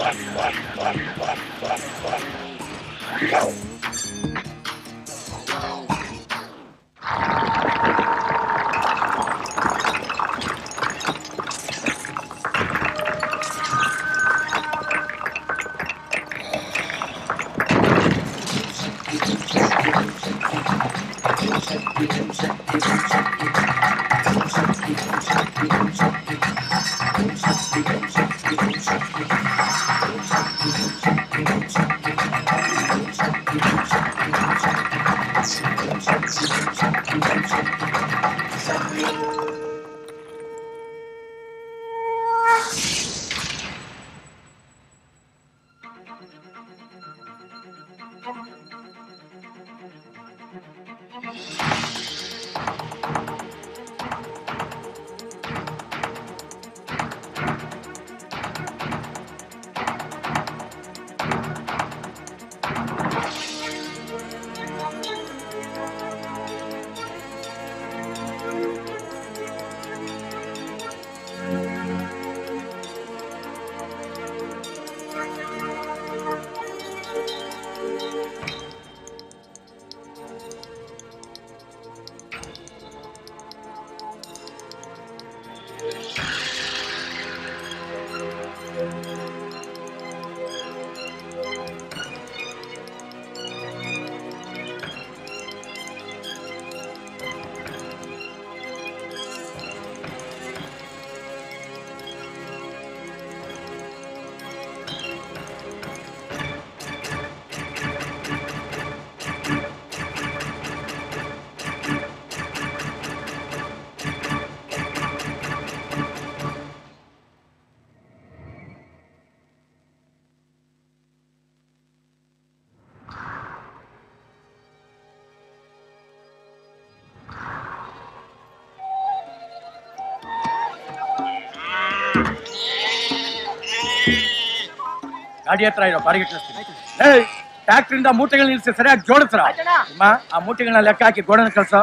ಗಾಡಿ ಹತ್ರ ಇರೋ ಬಾಡಿಗೆ ಕಳಿಸ್ತೀನಿ ಏಯ್ ಟ್ಯಾಕ್ಟ್ರಿಂದ ಮೂಟೆಗಳು ನಿಲ್ಸಿ ಸರಿಯಾಗಿ ಜೋಡಿಸ್ರ ಅಮ್ಮ ಆ ಮೂಟೆಗಳನ್ನ ಲೆಕ್ಕ ಹಾಕಿ ಗೋಡನ ಕಳ್ಸೋ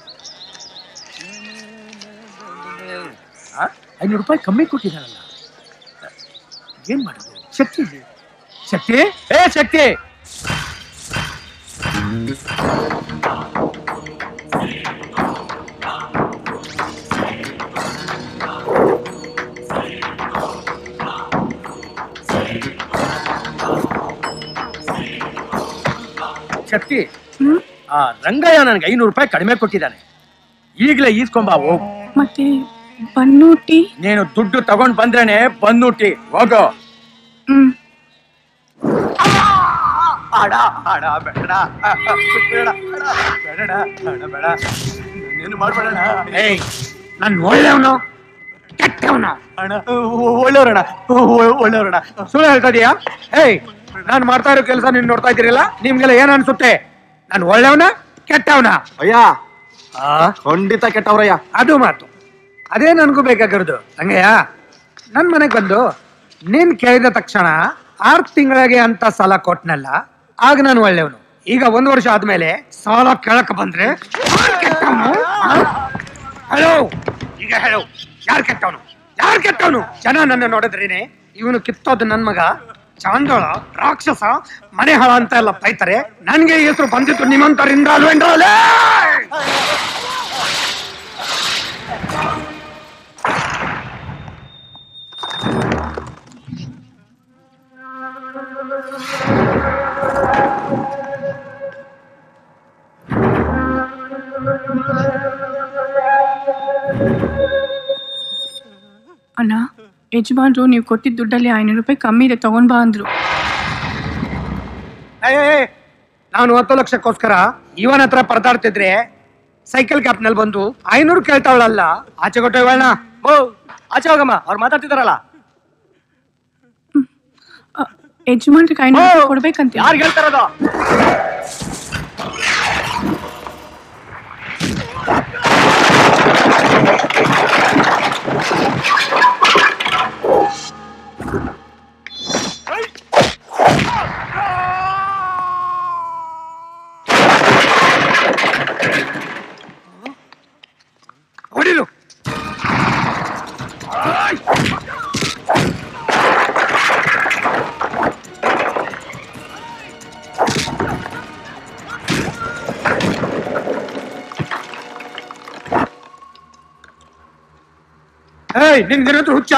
ಆ? ಐನೂರು ರೂಪಾಯಿ ಕಮ್ಮಿ ಕೊಟ್ಟಿದ್ದಾರಲ್ಲ ಏನ್ ಮಾಡೋದು ಶಕ್ತಿ ಇದೆ. ಶಕ್ತಿ ಏ ಶಕ್ತಿ ಶಕ್ತಿ ಆ ರಂಗಯ್ಯ ನನಗೆ ಐನೂರು ರೂಪಾಯಿ ಕಡಿಮೆ ಕೊಟ್ಟಿದ್ದಾನೆ ಈಗಲೇ ಈಸ್ಕೊಂಬ ಹೋಗು ಮತ್ತೆ ಬನ್ನೂಟಿ ನೀನು ದುಡ್ಡು ತಗೊಂಡ್ ಬಂದ್ರೇನೆ ಬಂದುಟ್ಟಿ ಹೋಗೋ ಹ್ಮ್ ಆಡ ಆಡ ಬೇಡ ಬೇಡ ಬೇಡ ಬೇಡ ಬೇಡ ನೀನು ಮಾಡ್ಬೇಡಣ ಏಯ್ ನಾನು ಒಳ್ಳೆಯವನು ಕೆಟ್ಟವನು ಅಣ್ಣ ಒಳ್ಳೆಯವ್ರಣ ಒಳ್ಳೆಯವ್ರಣ ಸುಳ್ಳು ಹೇಳ್ತಾ ಇದೀಯಾ ಏಯ್ ನಾನು ಮಾಡ್ತಾ ಇರೋ ಕೆಲಸ ನೀನ್ ನೋಡ್ತಾ ಇದ್ದೀರಲ್ಲ ನಿಮ್ಗೆಲ್ಲ ಏನ್ ಅನ್ಸುತ್ತೆ ನಾನು ಒಳ್ಳೆಯವನ ಕೆಟ್ಟವನ ಅಯ್ಯ ಖಂಡಿತ ಕೆಟ್ಟವ್ರಯ್ಯ ಅದು ಮಾತು ಅದೇ ನನಗೂ ಬೇಕಾಗಿರೋದು ಹಂಗಯ್ಯ ನನ್ ಮನೆಗ್ ಬಂದು ನೀನ್ ಕೇಳಿದ ತಕ್ಷಣ ಆರ್ ತಿಂಗಳಿಗೆ ಅಂತ ಸಾಲ ಕೊಟ್ನಲ್ಲ ಆಗ ನಾನು ಒಳ್ಳೆಯವನು ಈಗ ಒಂದ್ ವರ್ಷ ಆದ್ಮೇಲೆ ಸಾಲ ಕೇಳಕ್ ಬಂದ್ರೆ ಹಲೋ ಈಗ ಹೇಳು ಯಾರ್ ಕೆಟ್ಟವನು ಯಾರ್ ಕೆಟ್ಟವನು ಜನ ನನ್ನ ನೋಡಿದ್ರೇನೆ ಇವನು ಕಿತ್ತೋದು ನನ್ ಮಗ ಚಾಂಡೋಳ ರಾಕ್ಷಸ ಮನೆ ಹಾಳ ಅಂತ ಎಲ್ಲ ಬೈತಾರೆ ನನ್ಗೆ ಈ ಹೆಸರು ಬಂದಿತ್ತು ನಿಮ್ಮಂತರಿಂದ ಅಲ್ವೇಂದ್ರ ಅಣ್ಣ ಯಜಮಾನ್ರು ನೀವು ಕೊಟ್ಟಿದ್ದ ದುಡ್ಡಲ್ಲಿ ಐನೂರು ರೂಪಾಯಿ ಕಮ್ಮಿ ಇದೆ ತಗೊಂಡ್ ಬಾ ಅಂದ್ರು ಏಯ್, ಏಯ್, ಏಯ್, ನಾನು ಹತ್ತು ಲಕ್ಷಕ್ಕೋಸ್ಕರ ಇವನ ಹತ್ರ ಪರದಾಡ್ತಿದ್ರೆ ಸೈಕಲ್ ಕ್ಯಾಪ್ ನಲ್ಲಿ ಬಂದು ಐನೂರು ಕೇಳ್ತಾವಳಲ್ಲ ಆಚೆ ಕೊಟ್ಟೋಗೋಣ ಓ ಆಚೆ ಹೋಗಮ್ಮ ಅವ್ರು ಮಾತಾಡ್ತಿದಾರಲ್ಲ ಯಜಮಾನ್ರಿಗೆ ಐನೂರು ರೂಪಾಯಿ ಕೊಡ್ಬೇಕಂತ ಯಾರು ಹೇಳ್ತಾರದು ಹೊಡಿಲು ಏಯ್ ನಿನ್ ಹತ್ರ ಹುಚ್ಚ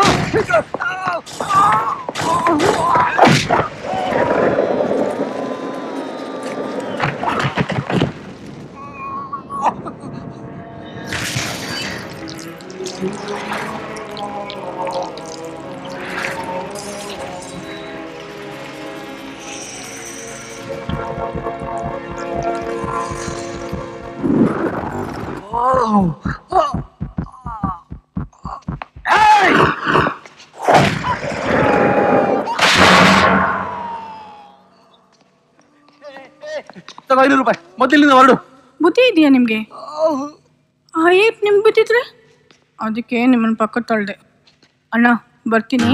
ತಗೋ ಐನೂರು ರೂಪಾಯಿ ಮೊದಲಿನಿಂದ ಹೊರಡು ಬುದ್ಧಿ ಇದೆಯಾ ನಿಮಗೆ ಆಯ್ತು ನಿಮ್ಗೆ ಬಿದ್ದಿದ್ರೆ ಅದಕ್ಕೆ ನಿಮ್ಮನ್ನ ಪಕ್ಕ ತಳ್ದೆ ಅಣ್ಣ ಬರ್ತೀನಿ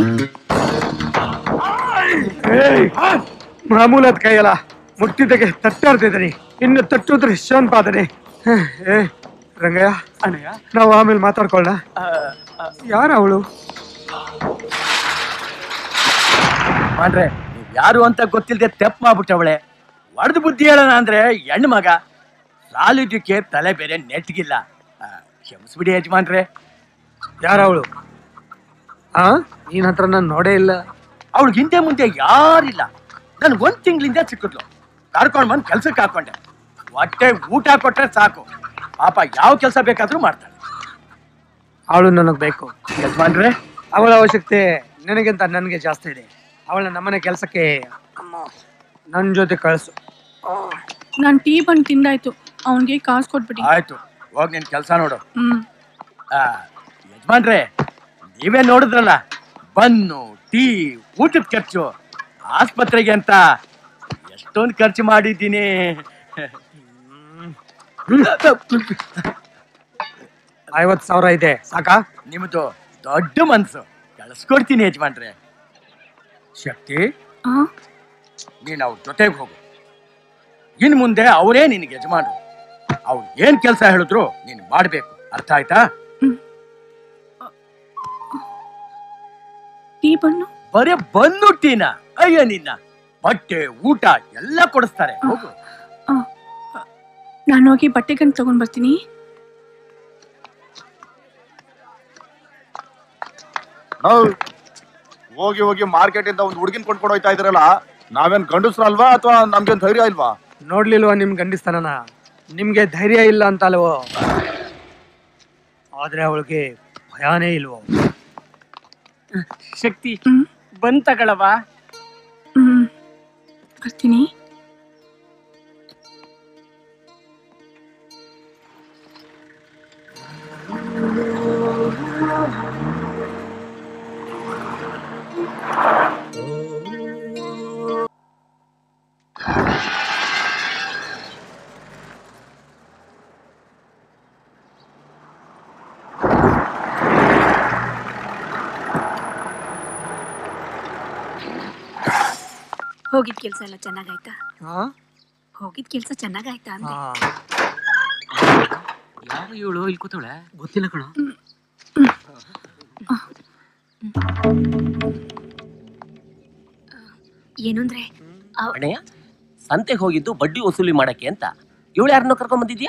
ಮಾಮೂಲಾದ ಕೈಯಲ್ಲ ಮುಟ್ಟಿದ್ದಕ್ಕೆ ತಟ್ಟಾಡ್ತಿದ್ದೀನಿ ಇನ್ನು ತಟ್ಟುದ್ರೆ ಶಿವನ್ ಪಾದನೆ ಏ ರಂಗಯ್ಯ ಅಣ್ಣಯ್ಯ ನಾವು ಆಮೇಲೆ ಮಾತಾಡ್ಕೊಳ್ಳ ಆ, ಆ, ಯಾರ ಅವಳು ಮಾಡ್ರೆ ನೀವ್ ಯಾರು ಅಂತ ಗೊತ್ತಿಲ್ಲದೆ ತೆಪ್ ಮಾಡ್ಬಿಟ್ಟವಳೆ ಒಡೆದು ಬುದ್ಧಿ ಹೇಳೋಣ ಅಂದ್ರೆ ಹೆಣ್ಣು ಮಗ ಸಾಲಿದ್ದಕ್ಕೆ ತಲೆ ಬೇರೆ ನೆಟ್ಗಿಲ್ಲ ಆ, ಕ್ಷಮಿಸ್ಬಿಡಿ ಯಜಮಾನ್ರೆ ಯಾರ ಅವಳು ಆ ನೀನ್ ಹತ್ರ ನಾನು ನೋಡೇ ಇಲ್ಲ ಅವಳು ಹಿಂದೆ ಮುಂದೆ ಯಾರಿಲ್ಲ ನನ್ ಒಂದ್ ತಿಂಗಳಿಂದ ಸಿಕ್ಕಿದ್ಲು ಕರ್ಕೊಂಡ್ ಬಂದ್ ಕೆಲ್ಸಕ್ಕೆ ಹಾಕೊಂಡೆ ಹೊಟ್ಟೆ ಊಟ ಕೊಟ್ರೆ ಸಾಕು ಪಾಪ ಯಾವ ಕೆಲಸ ಬೇಕಾದ್ರೂ ಮಾಡ್ತಾಳೆ ಅವಳು ನನಗ್ ಬೇಕು ಯಜಮಾನ್ರೆ ಅವಳ ಅವಶ್ಯಕತೆ ನನಗಿಂತ ನನಗೆ ಜಾಸ್ತಿ ಇದೆ ಅವಳ ನಮ್ಮನೆ ಕೆಲಸಕ್ಕೆ ನನ್ನ ಜೊತೆ ಕಳಿಸು ನಾನು ಟೀ ಬಂದು ತಿಂದಾಯ್ತು ಅವನಿಗೆ ಕಾಸು ಕೊಟ್ಬಿಡಿ ಆಯ್ತು ಹೋಗ್ ನಿನ್ ಕೆಲಸ ನೋಡು ಹ್ಞೂ ಆ, ಯಜಮಾನ್ರೆ ನೀವೇ ನೋಡಿದ್ರಲ್ಲ ಬನ್ನು ಟೀ ಊಟದ ಖರ್ಚು ಆಸ್ಪತ್ರೆಗೆ ಅಂತ ಎಷ್ಟೊಂದು ಖರ್ಚು ಮಾಡಿದ್ದೀನಿ ಐವತ್ ಸಾವಿರ ಇದೆ ಸಾಕಾ ನಿಮ್ದು ದೊಡ್ಡ ಮನ್ಸು ಕಳಿಸ್ಕೊಡ್ತೀನಿ ಯಜಮಾನ್ರೆ ಶಕ್ತಿ ಹಾಂ ನೀನ್ ಅವ್ರ ಜೊತೆಗೆ ಹೋಗು ಇನ್ ಮುಂದೆ ಅವರೇ ನಿನಗೆ ಯಜಮಾನ್ರು ಅವ್ರು ಏನ್ ಕೆಲಸ ಹೇಳಿದ್ರು ನೀನ್ ಮಾಡ್ಬೇಕು ಅರ್ಥ ಆಯ್ತಾ ಟೀ ಬನ್ನು ಬರೇ ಬನ್ನು ಟೀನ ಅಯ್ಯ ನಿನ್ನ ಬಟ್ಟೆ ಊಟ ಎಲ್ಲ ಕೊಡಿಸ್ತಾರೆ ಹೋಗು ನಾನು ಹೋಗಿ ಬಟ್ಟೆ ಗಂಟು ತಗೊಂಡ್ ಬರ್ತೀನಿ ನಾವು ಹೋಗಿ ಹೋಗಿ ಮಾರ್ಕೆಟ್ ಇಂದ ಒಂದು ಹುಡುಗಿನ ಕೊಂಡ್ಕೊಂಡು ಹೋಯ್ತಾ ಇದ್ರಲ್ಲ ನಾವೇನ್ ಗಂಡಸ್ರು ಅಲ್ವಾ ಅಥವಾ ನಮ್ಗೇನ್ ಧೈರ್ಯ ಇಲ್ವಾ ನೋಡ್ಲಿಲ್ವಾ ನಿಮ್ ಗಂಡಿಸ್ತಾನನ ನಿಮ್ಗೆ ಧೈರ್ಯ ಇಲ್ಲ ಅಂತ ಅಲ್ವೋ ಆದ್ರೆ ಅವಳಿಗೆ ಭಯಾನೇ ಇಲ್ವೋ ಶಕ್ತಿ ಹ್ಮ್ ಬಂದ್ ತಗೊಳವಾ ಹ್ಮ್ ಬರ್ತೀನಿ ಹೋಗಿದ್ ಕೆಲ್ಸ ಎಲ್ಲ ಚೆನ್ನಾಗಾಯ್ತಾ ಹಾ? ಹೋಗಿದ್ ಕೆಲ್ಸ ಚೆನ್ನಾಗಾಯ್ತಾ ಅಂದೆ ಹಾ. ಯಾರು ಇವಳು ಇಲ್ಲಿ ಕೂತವಳೆ ಗೊತ್ತಿಲ್ಲ ಕಣ ಏನು ಅಂದ್ರೆ ಅವ್- ಅಣ್ಣಯ್ಯ ಸಂತೆಗೆ ಹೋಗಿದ್ದು ಬಡ್ಡಿ ವಸೂಲಿ ಮಾಡಕ್ಕೆ ಅಂತ ಇವಳು ಯಾರನ್ನೋ ಕರ್ಕೊಂಡ್ ಬಂದಿದ್ಯಾ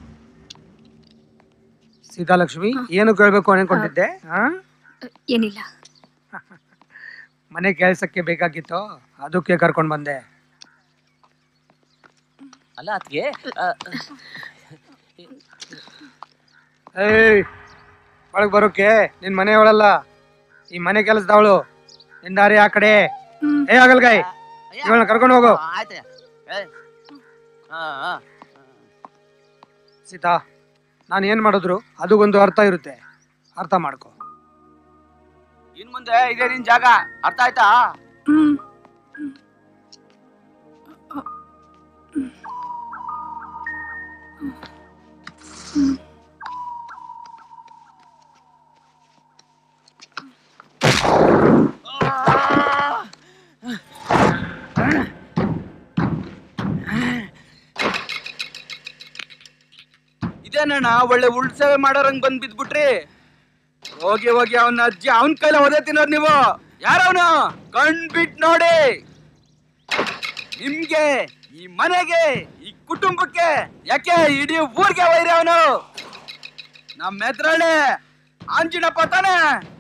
ಸೀತಾಲಕ್ಷ್ಮಿ ಏನು ಕೇಳ್ಬೇಕು ಅನ್ಕೊಂಡಿದ್ದೆ ಹಾ? ಏನಿಲ್ಲ ಮನೆ ಕೆಲ್ಸಕ್ಕೆ ಬೇಕಾಗಿತ್ತು ಅದಕ್ಕೆ ಕರ್ಕೊಂಡ್ ಬಂದೆ ಅಲ್ಲ ಅತ್ಗೆ ಏಯ್ ಒಳಗ್ ಬರೋಕೆ ನಿನ್ ಮನೆಯವಳಲ್ಲ ಈ ಮನೆ ಕೆಲಸದವಳು ನಿನ್ ದಾರಿ ಆ ಕಡೆ ಹ್ಮ್ ಏ ಆಗಲ್ಗಾಯ್ ಇವಳನ್ನ ಕರ್ಕೊಂಡು ಹೋಗು ಸೀತಾ ನಾನು ಏನ್ ಮಾಡಿದ್ರು ಅದು ಒಂದು ಅರ್ಥ ಇರುತ್ತೆ ಅರ್ಥ ಮಾಡ್ಕೊ ಇನ್ ಮುಂದೆ ಇದೇ ನಿನ್ ಜಾಗ ಅರ್ಥ ಆಯ್ತಾ ಹ್ಮ್ ಇದೇನಣ್ಣ ಒಳ್ಳೆ ಉಳ್ ಸೇವೆ ಮಾಡೋರಂಗ್ ಬಂದ್ ಬಿದ್ಬಿಟ್ರಿ ಹೋಗಿ ಹೋಗಿ ಅವನ ಅಜ್ಜಿ ಅವನ್ ಕೈಲ ಒದೆ ತಿನ್ನೋದ್ ನೀವು ಯಾರವನು ಕಣ್ಬಿಟ್ ನೋಡಿ ನಿಮ್ಗೆ ಈ ಮನೆಗೆ ಈ ಕುಟುಂಬಕ್ಕೆ ಯಾಕೆ ಇಡೀ ಊರ್ಗೆ ವೈರಿ ಅವನು ನಮ್ಮ ಎದುರಳೆ ಆಂಜಿನಪ್ಪ ತಾನೆ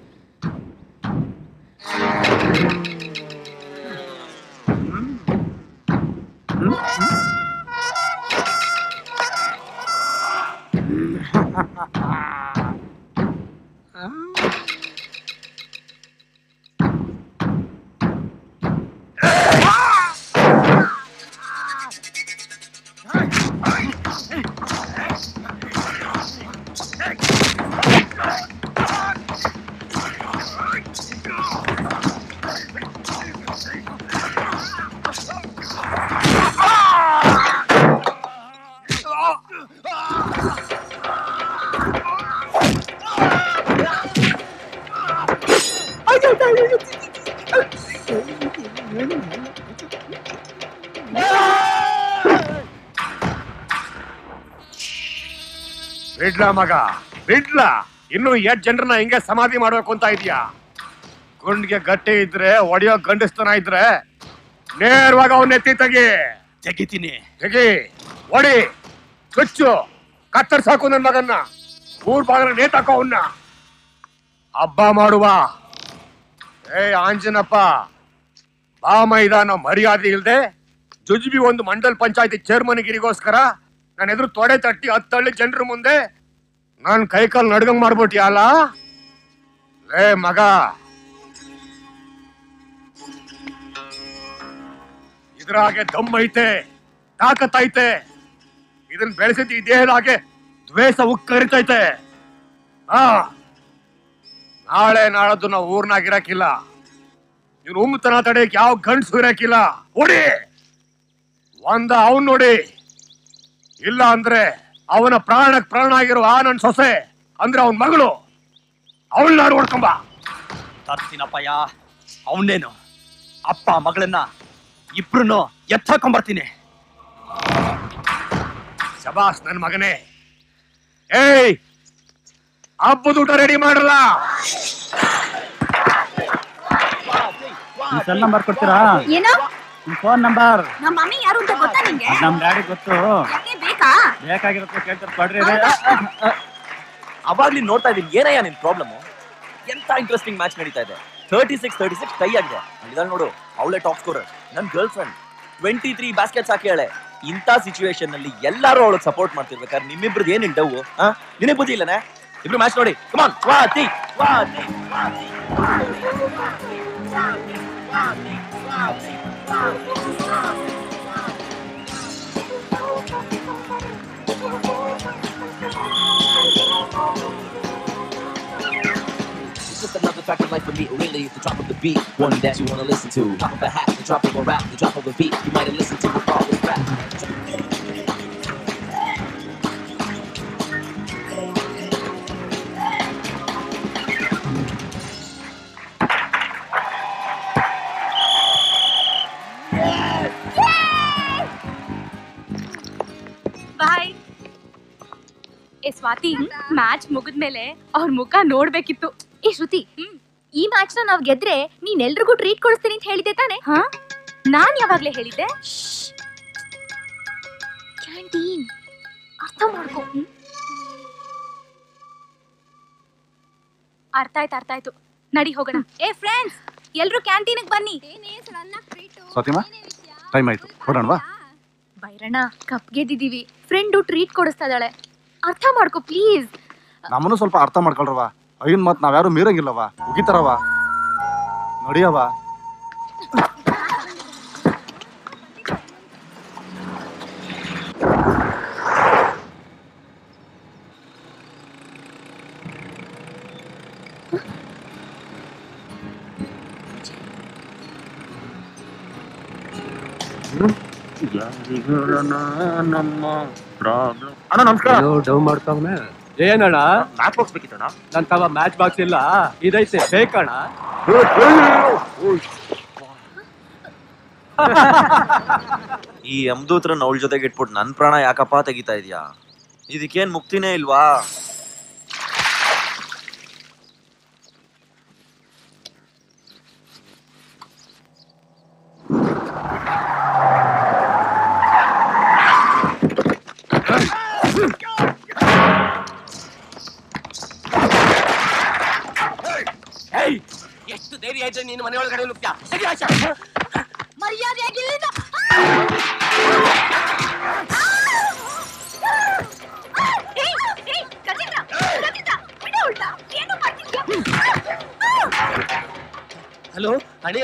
ಬಿಡ್ಲ ಮಗ ಬಿಡ್ಲ ಇನ್ನು ಎಷ್ಟ್ ಜನರನ್ನ ಹಿಂಗೆ ಸಮಾಧಿ ಮಾಡ್ಬೇಕು ಅಂತ ಇದೀಯಾ ಗುಂಡ್ಗೆ ಗಟ್ಟಿ ಇದ್ರೆ ಒಡೆಯೋ ಗಂಡಸ್ತನ ಇದ್ರೆ ನೇರವಾಗಿ ಅವನ್ನ ಎತ್ತಿ ತೆಗಿ ತೆಗಿತೀನಿ ತೆಗಿ ಒಡಿ ಕಚ್ಚು ಕತ್ತರ್ಸಾಕು ನನ್ ಮಗನ್ನ ಊರ್ ಬಾಗಿಲ ನೇತಾಕೋ ಅವನ್ನ ಹಬ್ಬ ಮಾಡುವ ಏ ಆಂಜನಪ್ಪ ಬಾ ಮೈದಾನ ಮರ್ಯಾದೆ ಇಲ್ದೆ ಜುಜ್ಬಿ ಒಂದು ಮಂಡಲ್ ಪಂಚಾಯತಿ ಚೇರ್ಮನ್ ಗಿರಿಗೋಸ್ಕರ ನನ್ನ ಎದುರು ತೊಡೆ ತಟ್ಟಿ ಹತ್ತಳ್ಳಿ ಜನರ ಮುಂದೆ ನಾನ್ ಕೈಕಾಲ್ ನಡ್ಗಂಗ್ ಮಾಡ್ಬಿಟ್ಟಿ ಅಲ್ಲ ಲೇ ಮಗ ಇದ್ರಾಗೆ ದಮ್ ಐತೆ ತಾಕತ್ ಐತೆ ಇದನ್ ಬೆಳೆಸಿದ್ದು ಈ ದೇಹದ ಹಾಗೆ ದ್ವೇಷ ಉಕ್ಕರಿತೈತೆ ಹಾ ನಾಳೆ ನಾಳದ್ದು ನಾವು ಊರ್ನಾಗ ಇರಕ್ಕಿಲ್ಲ ಇವ್ನು ಉಮ್ಮತನ ತಡೆಯಕ್ ಯಾವ ಗಂಡ್ಸು ಇರಕ್ಕಿಲ್ಲ ಹೊಡಿ ಒಂದ ಅವನ್ ನೋಡಿ ಇಲ್ಲ ಅಂದ್ರೆ ಅವನ ಪ್ರಾಣಕ್ ಪ್ರಾಣ ಆಗಿರುವ ಆ ನನ್ ಸೊಸೆ ಅಂದ್ರೆ ಅವನ್ ಮಗಳು ಅವಳನ್ನ ನೋಡ್ಕೊಂಬ ತರ್ತೀನಪ್ಪಯ್ಯ ಅವನೇನು ಅಪ್ಪ ಮಗಳನ್ನ ಇಬ್ರು ಎತ್ತಾಕೊಂಬರ್ತೀನಿ ಶಬಾಸ್ ನನ್ ಮಗನೇ ಏಯ್ ಹಬ್ಬದ ಊಟ ರೆಡಿ ಮಾಡಲ್ಲ ಸೆಲ್ ನಂಬರ್ ಕೊಡ್ತೀರಾ ಏನೋ ಫೋನ್ ನಂಬರ್ ನಮ್ಮ ಮಮ್ಮಿ ಯಾರು ಅಂತ ಗೊತ್ತಾ ನಿಂಗೆ ನಮ್ ಗಾಡಿ ಗೊತ್ತು ಯಾಕೆ ಬೇಕಾ ಬೇಕಾಗಿರುತ್ತೆ ಕೇಳ್ತಾರೆ ಕೊಡ್ರಿ ಅವಾಗ್ಲಿ ನೋಡ್ತಾ ಇದೀನಿ ಏನಯ್ಯ ನಿನ್ ಪ್ರಾಬ್ಲಮ್ ಎಂತ ಇಂಟ್ರೆಸ್ಟಿಂಗ್ ಮ್ಯಾಚ್ ನಡೀತಾ ಇದೆ thirty six thirty six tie ಆಗಿದೆ ಇದ್ರಲ್ಲಿ ನೋಡು ಅವಳೆ ಟಾಪ್ ಸ್ಕೋರರ್ ನನ್ girlfriend twenty three baskets ಹಾಕಿ ಇಂಥ ಸಿಚುವೇಶನ್ ನಲ್ಲಿ ಎಲ್ಲರೂ ಅವಳಿಗೆ ಸಪೋರ್ಟ್ ಮಾಡ್ತಿರ್ಬೇಕಾದ್ರೆ ನಿಮ್ಮಿಬ್ರದ್ದು ಏನಿನ್ ಡವ್ ನಿನಗೆ ಬುದ್ಧಿ ಇಲ್ಲನೆ ಇಬ್ರು ಮ್ಯಾಚ್ ನೋಡಿ ಕಮಾನ್ Swati Swati Swati It's just another fact of life for me. Really, it's the drop of the beat. One that you wanna listen to. Drop of a hat, the drop of a rap, the drop of a beat. You might have listened to it all this rap. ಬಾಯ್ ಏ Swati match ಮುಗಿದ್ಮೇಲೆ ಅವ್ರ ಮುಖ ನೋಡ್ಬೇಕಿತ್ತು ಏ ಶ್ರುತಿ ಈ match ನ ನಾವ್ ಗೆದ್ರೆ ನೀನ್ ಎಲ್ರಿಗೂ ಟ್ರೀಟ್ ಕೊಡಿಸ್ತೀನಿ ಅಂತ ಹೇಳಿದ್ದೆ ತಾನೆ ಹಾ ನಾನ್ ಯಾವಾಗ್ಲೇ ಹೇಳಿದ್ದೆ ಕ್ಯಾಂಟೀನ್ ಅರ್ಥ ಮಾಡ್ಕೊ ಅರ್ಥ ಆಯ್ತು ಅರ್ಥ ಆಯ್ತು ನಡಿ ಹೋಗೋಣ ಏ ಫ್ರೆಂಡ್ಸ್ ಎಲ್ರು ಕ್ಯಾಂಟೀನ್ಗೆ ಬನ್ನಿ ಸ್ವಾತಿಮಾ ಟೈಮ್ ಆಯ್ತು ಹೊರಡೋಣವಾ ಬೈರಣ್ಣ ಕಪ್ ಗೆದ್ದಿದೀವಿ ಫ್ರೆಂಡು ಟ್ರೀಟ್ ಕೊಡಿಸ್ತಾ ಇದ್ದಾಳೆ ಅರ್ಥ ಮಾಡ್ಕೊ ಪ್ಲೀಸ್ ನಮ್ಮನ್ನು ಸ್ವಲ್ಪ ಅರ್ಥ ಮಾಡ್ಕೊಳ್ರವ ಐನ್ ಮತ್ ನಾವ್ಯಾರು ಮೀರಂಗಿಲ್ಲವ ಉಗಿತಾರವ ನಡಿಯವ ಅಣ್ಣ ನಮಸ್ಕಾರ ಡವ್ ಮಾಡ್ತಾವನೆ ಏನಣ್ಣ ಮ್ಯಾಚ್ ಬಾಕ್ಸ್ ಬೇಕಿತ್ತಣ್ಣ ನನ್ ತವ ಮ್ಯಾಚ್ ಬಾಕ್ಸ್ ಇಲ್ಲ ಇದೈತೆ ಬೇಕಣ್ಣ ಈ ಯಮದೂತ್ರನ್ ಅವಳ ಜೊತೆಗೆ ಇಟ್ಬಿಟ್ಟು ನನ್ ಪ್ರಾಣ ಯಾಕಪ್ಪ ತೆಗಿತಾ ಇದೀಯಾ ಇದಕ್ಕೇನ್ ಮುಕ್ತಿನೇ ಇಲ್ವಾ ಇದ್ರೆ ನೀನು ಮನೆ ಒಳಗಡೆ ನುಗ್ತ್ಯಾ ಸರಿ ಆಶಾ ಮರ್ಯಾದೆಯಾಗಿ ಇಲ್ಲಿಂದ ಏಯ್, ಏಯ್, ಗಜೇಂದ್ರ, ಗಜೇಂದ್ರ, ಬಿಡು ಅವ್ಳ್ನ. ಏನು ಮಾಡ್ತಿದ್ಯಾ? ಹಲೋ ಅಣಿಯ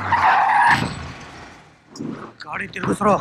ಗಾಡಿ ತಿರುಗಿಸ್ರು